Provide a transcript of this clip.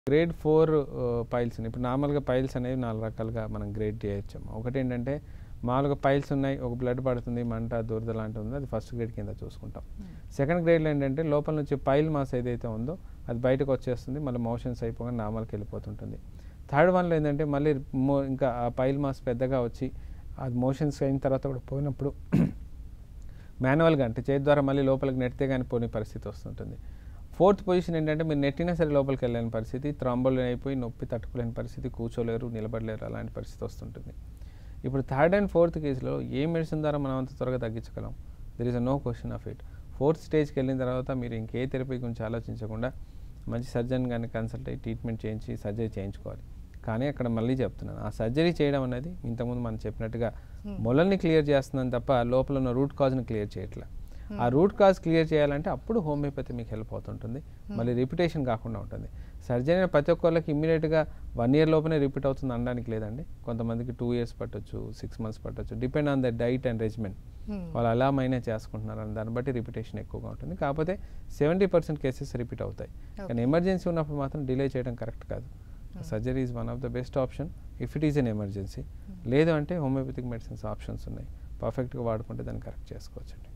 grade four piles ఇప్పుడు నార్మల్గా piles అనేవి నాలుగు రకాలుగా మనం గ్రేడ్ చేయొచ్చు ఒకటి ఏంటంటే మామూలుగా పైల్స్ ఉన్నాయి ఒక బ్లడ్ పడుతుంది మంట దురద లాంటివి ఉంది అది ఫస్ట్ గ్రేడ్ కింద చూసుకుంటాం సెకండ్ గ్రేడ్లో ఏంటంటే లోపల నుంచి పైల్ మాస్ ఏదైతే ఉందో అది బయటకు వచ్చేస్తుంది మళ్ళీ మోషన్స్ అయిపోగా నార్మల్కి వెళ్ళిపోతుంటుంది థర్డ్ వన్లో ఏంటంటే మళ్ళీ మో ఇంకా ఆ పైల్ మాస్ పెద్దగా వచ్చి అది మోషన్స్ అయిన తర్వాత కూడా పోయినప్పుడు మాన్యువల్గా అంటే చేతి ద్వారా మళ్ళీ లోపలికి నెట్టితే కానీ పోని పరిస్థితి వస్తుంటుంది ఫోర్త్ పొజిషన్ ఏంటంటే మీరు నెట్టినా సరే లోపలికి వెళ్ళలేని పరిస్థితి త్రాంబోలు అయిపోయి నొప్పి తట్టుకోలేని పరిస్థితి కూర్చోలేరు నిలబడలేరు అలాంటి పరిస్థితి వస్తుంటుంది ఇప్పుడు థర్డ్ అండ్ ఫోర్త్ కేసులో ఏ మెడిసిన్ ద్వారా మనం అంత త్వరగా తగ్గించగలం there is a no question of it fourth స్టేజ్కి వెళ్ళిన తర్వాత మీరు ఇంకే థెరపీ గురించి ఆలోచించకుండా మంచి సర్జన్ కానీ కన్సల్ట్ అయ్యి ట్రీట్మెంట్ చేయించి సర్జరీ చేయించుకోవాలి కానీ అక్కడ మళ్ళీ చెప్తున్నాను ఆ సర్జరీ చేయడం అనేది ఇంతకుముందు మనం చెప్పినట్టుగా మొలల్ని క్లియర్ చేస్తుందని తప్ప లోపల ఉన్న రూట్ కాజ్ని క్లియర్ చేయట్లే ఆ రూట్ కాజ్ క్లియర్ చేయాలంటే అప్పుడు హోమియోపతి మీకు హెల్ప్ అవుతుంటుంది మళ్ళీ రిపిటేషన్ కాకుండా ఉంటుంది సర్జరీ ప్రతి ఒక్కళ్ళకి ఇమ్మీడియట్గా వన్ ఇయర్ లోపలే రిపీట్ అవుతుంది అనడానికి లేదండి కొంతమందికి టూ ఇయర్స్ పట్టొచ్చు సిక్స్ మంత్స్ పట్టొచ్చు depend on the diet and regiment వాళ్ళు అలా మైనే చేసుకుంటున్నారు అని దాన్ని బట్టి రిపిటేషన్ ఎక్కువగా ఉంటుంది కాకపోతే సెవెంటీ పర్సెంట్ కేసెస్ రిపీట్ అవుతాయి కానీ ఎమర్జెన్సీ ఉన్నప్పుడు మాత్రం డిలే చేయడం కరెక్ట్ కాదు surgery is one of the best option if it is an emergency లేదు అంటే హోమియోపతిక్ మెడిసిన్స్ ఆప్షన్స్ ఉన్నాయి పర్ఫెక్ట్గా వాడుకుంటే దాన్ని కరెక్ట్ చేసుకోవచ్చండి